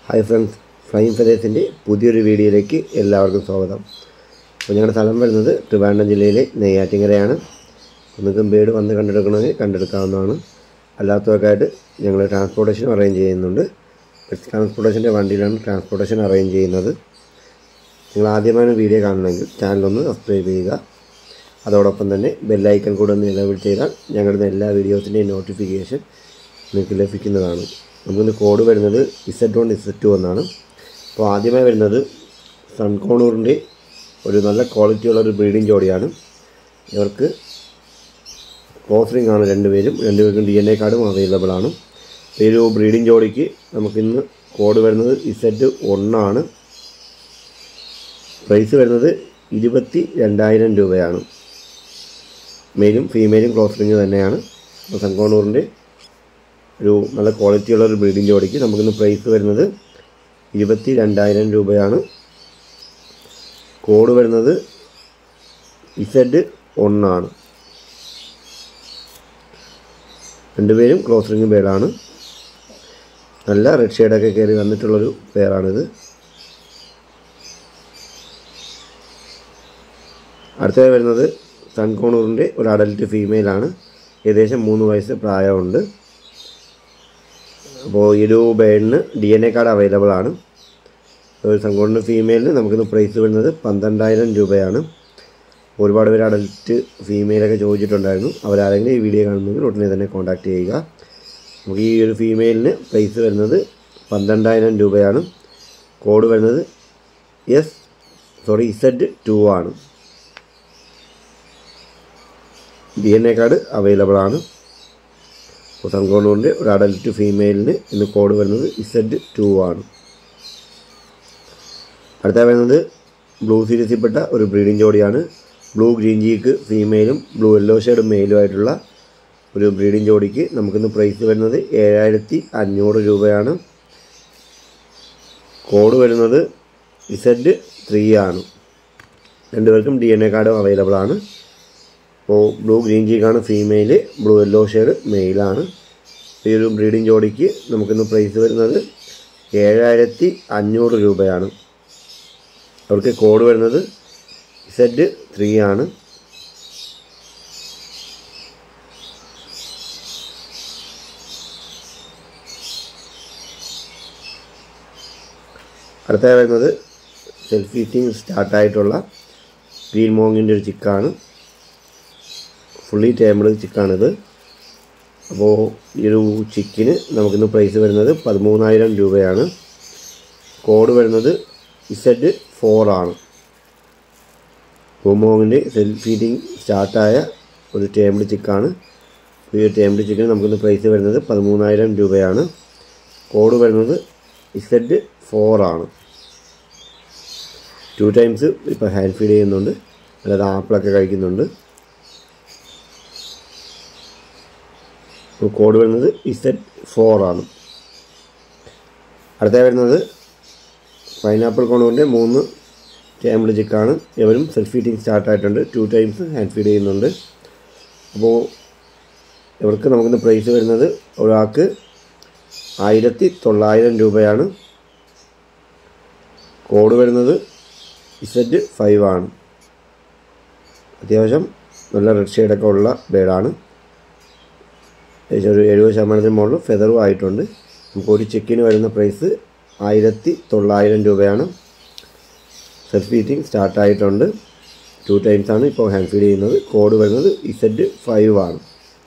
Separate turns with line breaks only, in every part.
hi friends flame ഫെതേഴ്സിൻ്റെ പുതിയൊരു വീഡിയോയിലേക്ക് എല്ലാവർക്കും സ്വാഗതം അപ്പോൾ ഞങ്ങളുടെ സ്ഥലം വരുന്നത് ട്രിവാൻഡ്രം ജില്ലയിലെ നെയ്യാറ്റിങ്കരയാണ് ഒന്നുകിൽ ബേഡ് വന്ന് കണ്ടെടുക്കണമെങ്കിൽ കണ്ടെടുക്കാവുന്നതാണ് അല്ലാത്തവർക്കായിട്ട് ഞങ്ങൾ ട്രാൻസ്പോർട്ടേഷൻ അറേഞ്ച് ചെയ്യുന്നുണ്ട് ട്രാൻസ്പോർട്ടേഷൻ്റെ വണ്ടിയിലാണ് ട്രാൻസ്പോർട്ടേഷൻ അറേഞ്ച് ചെയ്യുന്നത് നിങ്ങൾ ആദ്യമാണ് വീഡിയോ കാണണമെങ്കിൽ ചാനലൊന്ന് സബ്സ്ക്രൈബ് ചെയ്യുക അതോടൊപ്പം തന്നെ ബെല്ലൈക്കൺ കൂടെ ഒന്ന് നിലവിൽ ചെയ്താൽ ഞങ്ങളുടെ എല്ലാ വീഡിയോസിൻ്റെയും നോട്ടിഫിക്കേഷൻ നിങ്ങൾക്ക് ലഭിക്കുന്നതാണ് നമുക്കിന്ന് കോഡ് വരുന്നത് ഇസഡ് വൺ ഇസഡ് ടു എന്നാണ് അപ്പോൾ ആദ്യമായി വരുന്നത് സൺകോണൂറിൻ്റെ ഒരു നല്ല ക്വാളിറ്റിയുള്ള ഒരു ബ്രീഡിംഗ് ജോഡിയാണ് ഇവർക്ക് ക്ലോസ് റിംഗ് ആണ് രണ്ടുപേരും രണ്ടുപേർക്കും ഡി എൻ എ കാർഡും അവൈലബിൾ ആണ് ഈ ഒരു ബ്രീഡിംഗ് ജോഡിക്ക് നമുക്കിന്ന് കോഡ് വരുന്നത് ഇസഡ് ഒന്നാണ് പ്രൈസ് വരുന്നത് ഇരുപത്തി രണ്ടായിരം രൂപയാണ് മെയിലും ഫീമെയിലും ക്ലോസ് റിങ് തന്നെയാണ് അപ്പോൾ സങ്കോണൂറിൻ്റെ ഒരു നല്ല ക്വാളിറ്റിയുള്ള ഒരു ബ്രീഡിംഗ് ജോഡിക്ക് നമുക്കിന്ന് പ്രൈസ് വരുന്നത് ഇരുപത്തി രണ്ടായിരം രൂപയാണ് കോഡ് വരുന്നത് ഇസഡ് ഒന്നാണ് രണ്ടുപേരും ക്ലോസ് റിങ് പേരാണ് നല്ല റെഡ് ഷെയ്ഡൊക്കെ കയറി വന്നിട്ടുള്ളൊരു പേരാണിത് അടുത്തതായി വരുന്നത് സൺകോണൂറിൻ്റെ ഒരു അഡൽട്ട് ഫീമെയിലാണ് ഏകദേശം മൂന്ന് വയസ്സ് പ്രായമുണ്ട് അപ്പോൾ ഈ ഒരു ബേഡിന് D N A card available ആണ് ഒരു സൺകോണിൻ്റെ ഫീമെയിലിന് നമുക്കിന്ന് പ്രൈസ് വരുന്നത് പന്ത്രണ്ടായിരം രൂപയാണ് ഒരുപാട് പേര് അഡൽട്ട് ഫീമെയിലൊക്കെ ചോദിച്ചിട്ടുണ്ടായിരുന്നു അവരാരെങ്കിലും ഈ വീഡിയോ കാണുന്നെങ്കിൽ ഉടനെ തന്നെ കോൺടാക്ട് ചെയ്യുക നമുക്ക് ഈ ഒരു ഫീമെയിലിന് പ്രൈസ് വരുന്നത് പന്ത്രണ്ടായിരം രൂപയാണ് കോഡ് വരുന്നത് എസ് സോറി ഇസഡ് ടു ആണ് D N A card available ആണ് അപ്പോൾ സൺകോണൂറിൻ്റെ ഒരു അഡൽട്ട് ഫീമെയിലിന് ഇന്ന് കോഡ് വരുന്നത് ഇസഡ് ടു ആണ് അടുത്ത വരുന്നത് ബ്ലൂ സീരീസിൽപ്പെട്ട ഒരു ബ്രീഡിംഗ് ജോഡിയാണ് ബ്ലൂ ഗ്രീൻ ജീക്ക് ഫീമെയിലും ബ്ലൂ യെല്ലോ ഷെയ്ഡ് മെയിലും ആയിട്ടുള്ള ഒരു ബ്രീഡിംഗ് ജോഡിക്ക് നമുക്കിന്ന് പ്രൈസ് വരുന്നത് ഏഴായിരത്തി അഞ്ഞൂറ് രൂപയാണ് കോഡ് വരുന്നത് ഇസഡ് ത്രീ ആണ് രണ്ടുപേർക്കും ഡി എൻ എ കാർഡും അവൈലബിൾ ആണ് അപ്പോൾ ബ്ലൂ ഗ്രീൻ ചീക്കാണ് ഫീമെയിൽ ബ്ലൂ യെല്ലോ ഷെയ്ഡ് മെയിലാണ് ഈ ഒരു ബ്രീഡിംഗ് ജോഡിക്ക് നമുക്കിന്ന് പ്രൈസ് വരുന്നത് ഏഴായിരത്തി അഞ്ഞൂറ് രൂപയാണ് അവർക്ക് കോഡ് വരുന്നത് സെഡ് ത്രീ ആണ് അടുത്ത വരുന്നത് സെൽഫ് ഈറ്റിംഗ് സ്റ്റാർട്ടായിട്ടുള്ള ഗ്രീൻ മോങ്ങിൻ്റെ ഒരു ചിക്കാണ് ഫുള്ളി ടേമിഡ് ചിക്കാണിത് അപ്പോൾ ഈ ഒരു ചിക്കിന് നമുക്കിന്ന് പ്രൈസ് വരുന്നത് പതിമൂന്നായിരം രൂപയാണ് കോഡ് വരുന്നത് ഇസഡ് ഫോർ ആണ് ഹോമോങ്ങിൻ്റെ സെൽഫ് ഫീഡിങ് സ്റ്റാർട്ടായ ഒരു ടേമിഡ് ചിക്കാണ് ഈ ഒരു ടേമിഡ് ചിക്കിന് നമുക്കിന്ന് പ്രൈസ് വരുന്നത് പതിമൂന്നായിരം രൂപയാണ് കോഡ് വരുന്നത് ഇസഡ് ഫോർ ആണ് ടു ടൈംസ് ഇപ്പോൾ ഹാൻഡ് ഫീഡ് ചെയ്യുന്നുണ്ട് അല്ലാതെ ആപ്പിളൊക്കെ കഴിക്കുന്നുണ്ട് കോഡ് വരുന്നത് ഇസഡ് ഫോർ ആണ് അടുത്ത വരുന്നത് പൈനാപ്പിൾ കോണൂറിൻ്റെ മൂന്ന് ടേമിൾ ചിക്കാണ് ഇവരും സെൽഫ് ഫീഡിങ് സ്റ്റാർട്ടായിട്ടുണ്ട് ടു ടൈംസ് ഹാൻഡ് ഫീഡ് ചെയ്യുന്നുണ്ട് അപ്പോൾ ഇവർക്ക് നമുക്കിന്ന് പ്രൈസ് വരുന്നത് ഒരാൾക്ക് ആയിരത്തി തൊള്ളായിരം രൂപയാണ് കോഡ് വരുന്നത് ഇസഡ് ഫൈവ് ആണ് അത്യാവശ്യം നല്ല റെഡ് ഷെയ്ഡൊക്കെ ഉള്ള ബേഡാണ് ഏകദേശം ഒരു എഴുപത് ശതമാനത്തിന് മുകളിൽ ഫെദറും ആയിട്ടുണ്ട് നമുക്ക് ഒരു ചെക്കിന് വരുന്ന പ്രൈസ് ആയിരത്തി തൊള്ളായിരം രൂപയാണ് സെൽഫ് ഫീറ്റിംഗ് സ്റ്റാർട്ടായിട്ടുണ്ട് ടു ടൈംസ് ആണ് ഇപ്പോൾ ഹാൻഡ് ഫീഡ് ചെയ്യുന്നത് കോഡ് വരുന്നത് ഇസഡ് ഫൈവ് ആണ്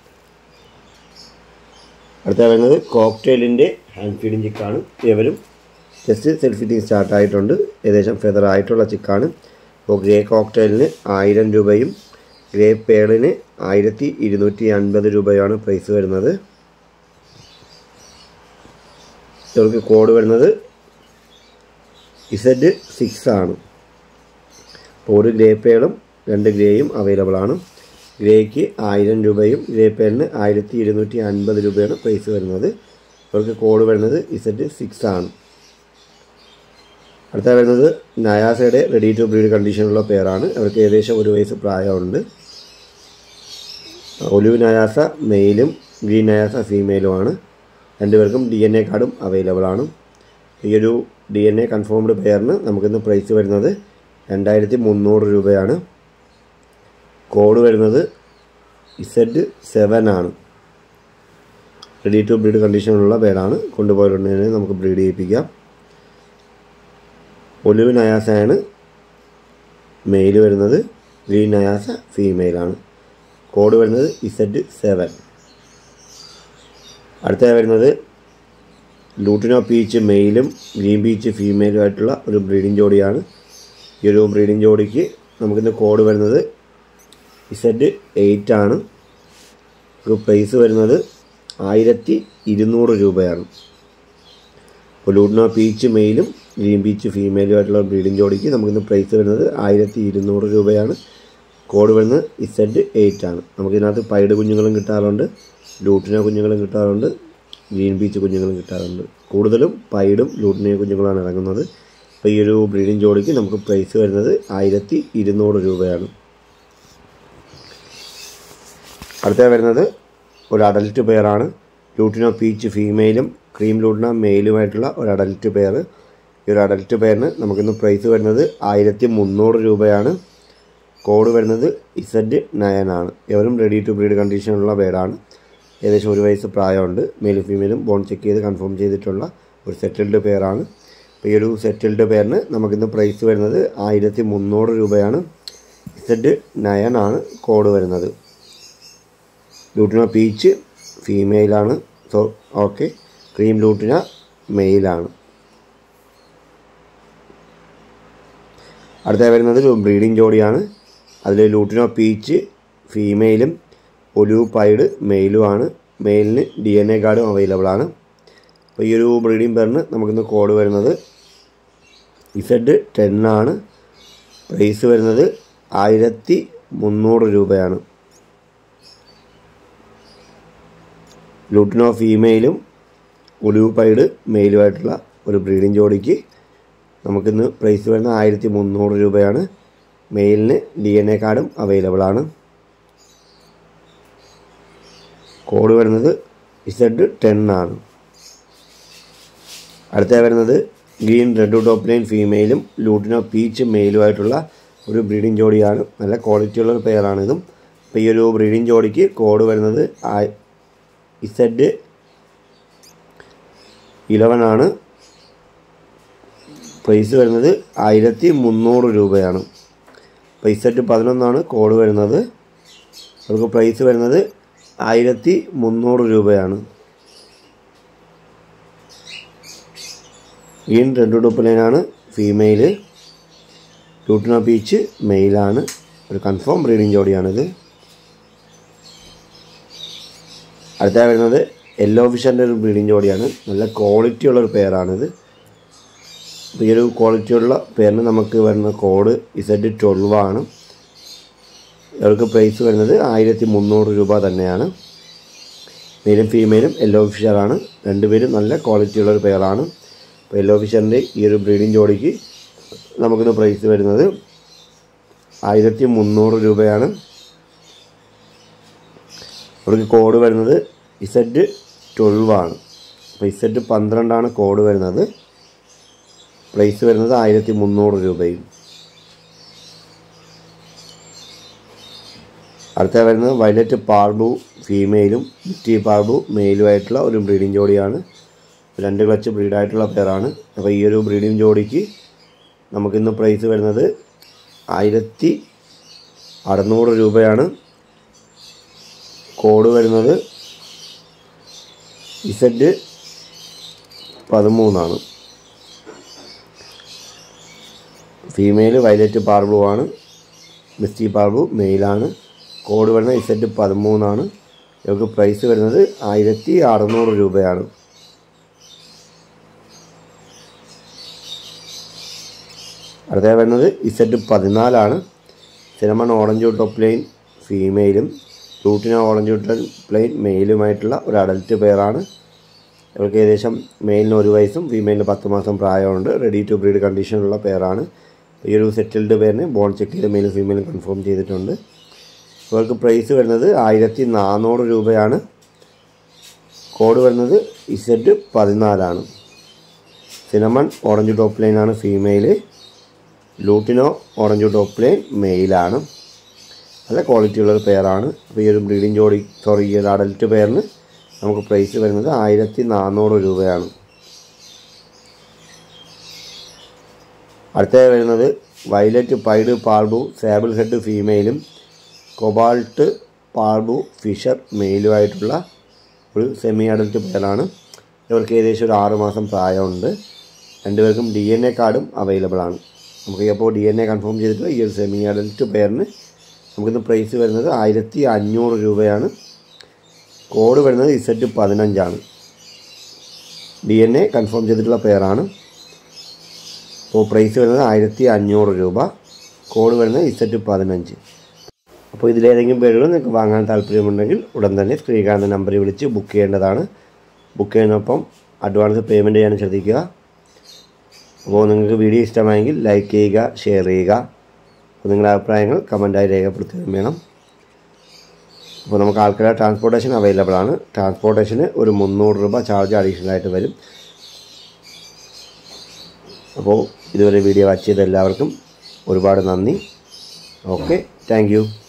അടുത്ത വരുന്നത് കോക്ടെയിലിൻ്റെ ഹാൻഡ് ഫീഡിങ് ചിക്കാണ് ഇവരും ജസ്റ്റ് സെൽഫ് ഫീറ്റിംഗ് സ്റ്റാർട്ടായിട്ടുണ്ട് ഏകദേശം ഫെദർ ആയിട്ടുള്ള ചിക്കാണ് അപ്പോൾ ഗ്രേ കോക്ടെയിലിന് ആയിരം രൂപയും ഗ്രേ പേളിന് ആയിരത്തി ഇരുന്നൂറ്റി അൻപത് രൂപയാണ് പ്രൈസ് വരുന്നത് ഇവർക്ക് കോഡ് വരുന്നത് ഇസഡ് സിക്സ് ആണ് അപ്പോൾ ഒരു ഗ്രേ പേളും രണ്ട് ഗ്രേയും അവൈലബിൾ ആണ് ഗ്രേക്ക് ആയിരം രൂപയും ഗ്രേ പേളിന് ആയിരത്തി ഇരുന്നൂറ്റി അൻപത് രൂപയാണ് പ്രൈസ് വരുന്നത് ഇവർക്ക് കോഡ് വരുന്നത് ഇസഡ് സിക്സ് ആണ് അടുത്ത വരുന്നത് നയാസയുടെ റെഡി ടു ബ്രീഡ് കണ്ടീഷനുള്ള പേരാണ് അവർക്ക് ഏകദേശം ഒരു വയസ്സ് പ്രായമുണ്ട് ഒലിവ് നയാസ മെയിലും ഗ്രീൻ നയാസ ഫീമെയിലുമാണ് രണ്ടുപേർക്കും ഡി എൻ എ കാർഡും അവൈലബിൾ ആണ് ഈ ഒരു ഡി എൻ എ കൺഫേംഡ് പെയറിന് നമുക്കിന്ന് പ്രൈസ് വരുന്നത് രണ്ടായിരത്തി മുന്നൂറ് രൂപയാണ് കോഡ് വരുന്നത് ഇസഡ് സെവൻ ആണ് റെഡി ടു ബ്രീഡ് കണ്ടീഷനിലുള്ള പേരാണ് കൊണ്ടുപോയിട്ടുണ്ടെങ്കിൽ നമുക്ക് ബ്രീഡ് ചെയ്യിപ്പിക്കാം ഒലിവ് നയാസയാണ് മെയിൽ വരുന്നത് ഗ്രീൻ നയാസ ഫീമെയിലാണ് കോഡ് വരുന്നത് ഇസഡ് സെവൻ അടുത്തതായി വരുന്നത് ലൂട്ടിനോ പീച്ച് മെയിലും ഗ്രീൻ പീച്ച് ഫീമെയിലും ആയിട്ടുള്ള ഒരു ബ്രീഡിംഗ് ജോഡിയാണ് ഈ ഒരു ബ്രീഡിംഗ് ജോഡിക്ക് നമുക്കിന്ന് കോഡ് വരുന്നത് ഇസഡ് എയ്റ്റ് ആണ് ഒരു പ്രൈസ് വരുന്നത് ആയിരത്തി ഇരുന്നൂറ് രൂപയാണ് അപ്പോൾ ലൂട്ടിനോ പീച്ച് മെയിലും ഗ്രീൻ പീച്ച് ഫീമെയിലും ആയിട്ടുള്ള ബ്രീഡിംഗ് ജോഡിക്ക് നമുക്കിന്ന് പ്രൈസ് വരുന്നത് ആയിരത്തി ഇരുന്നൂറ് രൂപയാണ് കോഡ് വരുന്നത് ഇസഡ് എയ്റ്റ് ആണ് നമുക്കിതിനകത്ത് പൈഡ് കുഞ്ഞുങ്ങളും കിട്ടാറുണ്ട് ലൂട്ടിനോ കുഞ്ഞുങ്ങളും കിട്ടാറുണ്ട് ഗ്രീൻ പീച്ച് കുഞ്ഞുങ്ങളും കിട്ടാറുണ്ട് കൂടുതലും പൈഡും ലൂട്ടിനോ കുഞ്ഞുങ്ങളാണ് ഇറങ്ങുന്നത് അപ്പോൾ ഈ ഒരു ബ്രീഡിംഗ് ജോഡിക്ക് നമുക്ക് പ്രൈസ് വരുന്നത് ആയിരത്തി ഇരുന്നൂറ് രൂപയാണ് അടുത്ത വരുന്നത് ഒരു അഡൽറ്റ് പെയറാണ് ലൂട്ടിനോ പീച്ച് ഫീമെയിലും ക്രീം ലൂട്ടിനോ മെയിലുമായിട്ടുള്ള ഒരു അഡൽറ്റ് പെയർ ഈ ഒരു അഡൽറ്റ് പെയറിന് നമുക്കിന്ന് പ്രൈസ് വരുന്നത് ആയിരത്തി മുന്നൂറ് രൂപയാണ് കോഡ് വരുന്നത് ഇസഡ് നയൻ ആണ് ഇവരും റെഡി ടു ബ്രീഡ് കണ്ടീഷനുള്ള പേരാണ് ഏകദേശം ഒരു വയസ്സ് പ്രായമുണ്ട് മെയിലും ഫീമെയിലും ബോൺ ചെക്ക് ചെയ്ത് കൺഫേം ചെയ്തിട്ടുള്ള ഒരു സെറ്റിൽഡ് പെയറാണ് അപ്പോൾ ഈ ഒരു സെറ്റിൽഡ് പെയറിന് നമുക്കിന്ന് പ്രൈസ് വരുന്നത് ആയിരത്തി മുന്നൂറ് രൂപയാണ് ഇസഡ് നയൻ ആണ് കോഡ് വരുന്നത് ലൂട്ടിന പീച്ച് ഫീമെയിലാണ് സോ ഓക്കെ ക്രീം ലൂട്ടിന മെയിലാണ് അടുത്ത വരുന്നത് ബ്രീഡിംഗ് ജോഡിയാണ് അതിൽ ലൂട്ടിനോ പീച്ച് ഫീമെയിലും ഒലിവ് പൈഡ് മെയിലുമാണ് മെയിലിന് ഡി എൻ എ കാർഡും അവൈലബിൾ ആണ് അപ്പോൾ ഈ ഒരു ബ്രീഡിംഗ് പെയറിന് നമുക്കിന്ന് കോഡ് വരുന്നത് ഇസഡ് ടെൻ ആണ് പ്രൈസ് വരുന്നത് ആയിരത്തി മുന്നൂറ് രൂപയാണ് ലൂട്ടിനോ ഫീമെയിലും ഒലിവ് പൈഡ് മെയിലുമായിട്ടുള്ള ഒരു ബ്രീഡിംഗ് ജോഡിക്ക് നമുക്കിന്ന് പ്രൈസ് വരുന്ന ആയിരത്തി മുന്നൂറ് രൂപയാണ് മെയിലിന് ഡി എൻ എ കാർഡും അവൈലബിൾ ആണ് കോഡ് വരുന്നത് ഇസഡ് ടെൻ ആണ് അടുത്ത വരുന്നത് ഗ്രീൻ റെഡ് ടോപ്പ് ലൈൻ ഫീമെയിലും ലൂട്ടിനോ പീച്ച് മെയിലുമായിട്ടുള്ള ഒരു ബ്രീഡിംഗ് ജോഡിയാണ് നല്ല ക്വാളിറ്റിയുള്ള ഒരു പെയറാണിതും അപ്പോൾ ഈ ഒരു ബ്രീഡിംഗ് ജോഡിക്ക് കോഡ് വരുന്നത് ഇസഡ് ഇലവൻ ആണ് പ്രൈസ് വരുന്നത് ആയിരത്തി മുന്നൂറ് രൂപയാണ് പൈസറ്റ് പതിനൊന്നാണ് കോഡ് വരുന്നത് നമുക്ക് പ്രൈസ് വരുന്നത് ആയിരത്തി മുന്നൂറ് രൂപയാണ് ഗ്രീൻ റെഡ് ഡുപ്പലൈനാണ് ഫീമെയിൽ ലൂട്ടിനോ ബീച്ച് മെയിലാണ് ഒരു കൺഫേം ബ്രീഡിംഗ് ജോഡിയാണിത് അടുത്ത വരുന്നത് യെല്ലോ ഫിഷറിൻ്റെ ഒരു ബ്രീഡിംഗ് ജോഡിയാണ് നല്ല ക്വാളിറ്റി ഉള്ള ഒരു പെയറാണിത് അപ്പോൾ ഈ ഒരു ക്വാളിറ്റിയുള്ള പേരിന് നമുക്ക് വരുന്ന കോഡ് ഇസഡ് ട്വൽവ് ആണ് ഇവർക്ക് പ്രൈസ് വരുന്നത് ആയിരത്തി മുന്നൂറ് രൂപ തന്നെയാണ് മെയിലും ഫീമെയിലും യെല്ലോ ഫിഷറാണ് രണ്ടുപേരും നല്ല ക്വാളിറ്റിയുള്ള ഒരു പെയറാണ് അപ്പോൾ യെല്ലോ ഫിഷറിൻ്റെ ഈ ഒരു ബ്രീഡിംഗ് ജോഡിക്ക് നമുക്കിന്ന് പ്രൈസ് വരുന്നത് ആയിരത്തി മുന്നൂറ് രൂപയാണ് അവർക്ക് കോഡ് വരുന്നത് ഇസഡ് ട്വൽവ് ആണ് അപ്പോൾ ഇസഡ് പന്ത്രണ്ടാണ് കോഡ് വരുന്നത് പ്രൈസ് വരുന്നത് ആയിരത്തി മുന്നൂറ് രൂപയും അടുത്ത വരുന്നത് വയലറ്റ് പാർബു ഫീമെയിലും മിറ്റി പാർബു മെയിലുമായിട്ടുള്ള ഒരു ബ്രീഡിംഗ് ജോഡിയാണ് രണ്ട് ക്ലച്ച് ബ്രീഡായിട്ടുള്ള പെയറാണ് അപ്പോൾ ഈ ഒരു ബ്രീഡിംഗ് ജോഡിക്ക് നമുക്കിന്ന് പ്രൈസ് വരുന്നത് ആയിരത്തി അറുന്നൂറ് രൂപയാണ് കോഡ് വരുന്നത് ഇസഡ് പതിമൂന്നാണ് ഫീമെയിൽ വയലറ്റ് പാർബ്ലു ആണ് മിസ്റ്റി പാർബ്ലു മെയിലാണ് കോഡ് വരുന്നത് ഇസഡ് പതിമൂന്നാണ് ഇവർക്ക് പ്രൈസ് വരുന്നത് ആയിരത്തി അറുന്നൂറ് രൂപയാണ് അടുത്ത വരുന്നത് ഇസഡ് പതിനാലാണ് സിനമൺ ഓറഞ്ച് ടോപ്പ് ലൈൻ ഫീമെയിലും റൂട്ടിന ഓറഞ്ച് ടോപ്പ് പ്ലെയിൻ മെയിലുമായിട്ടുള്ള ഒരു അഡൽറ്റ് പെയറാണ് ഇവർക്ക് ഏകദേശം മെയിലിന് ഒരു വയസ്സും ഫീമെയിലിന് പത്ത് മാസം പ്രായമുണ്ട് റെഡി ടു ബ്രീഡ് കണ്ടീഷനുള്ള പെയറാണ് ഈ ഒരു സെറ്റിൽഡ് പേരിന് ബോൺ ചെക്ക് ചെയ്ത് മെയിലും ഫീമെയിലും കൺഫേം ചെയ്തിട്ടുണ്ട് ഇവർക്ക് പ്രൈസ് വരുന്നത് ആയിരത്തി നാനൂറ് രൂപയാണ് കോഡ് വരുന്നത് ഇസഡ് പതിനാലാണ് സിനമൺ ഓറഞ്ച് ടോപ്പ് ലൈനാണ് female lutino orange top line മെയിലാണ് നല്ല ക്വാളിറ്റി ഉള്ളൊരു പെയറാണ് അപ്പോൾ ഈ ഒരു ബ്രീഡിംഗ് ജോഡി സോറി ഈ ഒരു അഡൽറ്റ് പെയറിന് നമുക്ക് പ്രൈസ് വരുന്നത് ആയിരത്തി നാനൂറ് രൂപയാണ് അടുത്ത വരുന്നത് violet pied parblue sable head ഫീമെയിലും കൊബാൾട്ട് പാൾബു ഫിഷർ മെയിലുമായിട്ടുള്ള ഒരു സെമി അഡൽറ്റ് പെയറാണ് ഇവർക്ക് ഏകദേശം ഒരു ആറ് മാസം പ്രായമുണ്ട് രണ്ടുപേർക്കും ഡി എൻ എ കാർഡും അവൈലബിൾ ആണ് നമുക്ക് അപ്പോൾ ഡി എൻ എ കൺഫേം ചെയ്തിട്ട് ഈ ഒരു സെമി അഡൽറ്റ് പെയറിന് നമുക്കിന്ന് പ്രൈസ് വരുന്നത് ആയിരത്തി അഞ്ഞൂറ് രൂപയാണ് കോഡ് വരുന്നത് ഇസെറ്റ് പതിനഞ്ചാണ് ഡി എൻ എ കൺഫേം ചെയ്തിട്ടുള്ള പെയറാണ് അപ്പോൾ പ്രൈസ് വരുന്നത് ആയിരത്തി അഞ്ഞൂറ് രൂപ കോഡ് വരുന്നത് ഇസെറ്റ് പതിനഞ്ച് അപ്പോൾ ഇതിലേതെങ്കിലും പേരുകൾ നിങ്ങൾക്ക് വാങ്ങാൻ താല്പര്യമുണ്ടെങ്കിൽ ഉടൻ തന്നെ സ്ക്രീൻ കാണുന്ന നമ്പറിൽ വിളിച്ച് ബുക്ക് ചെയ്യേണ്ടതാണ് ബുക്ക് ചെയ്യുന്നപ്പം അഡ്വാൻസ് പേയ്മെൻറ്റ് ചെയ്യാൻ ശ്രദ്ധിക്കുക അപ്പോൾ നിങ്ങൾക്ക് വീഡിയോ ഇഷ്ടമായെങ്കിൽ ലൈക്ക് ചെയ്യുക ഷെയർ ചെയ്യുക അപ്പോൾ നിങ്ങളുടെ അഭിപ്രായങ്ങൾ കമൻറ്റായി രേഖപ്പെടുത്തുകയും വേണം അപ്പോൾ നമുക്ക് ആൾക്കാരുടെ ട്രാൻസ്പോർട്ടേഷൻ അവൈലബിൾ ആണ് ട്രാൻസ്പോർട്ടേഷന് ഒരു മുന്നൂറ് രൂപ ചാർജ് അഡീഷണൽ ആയിട്ട് വരും അപ്പോൾ ഇതുവരെ വീഡിയോ വാച്ച് ചെയ്ത എല്ലാവർക്കും ഒരുപാട് നന്ദി ഓക്കെ താങ്ക്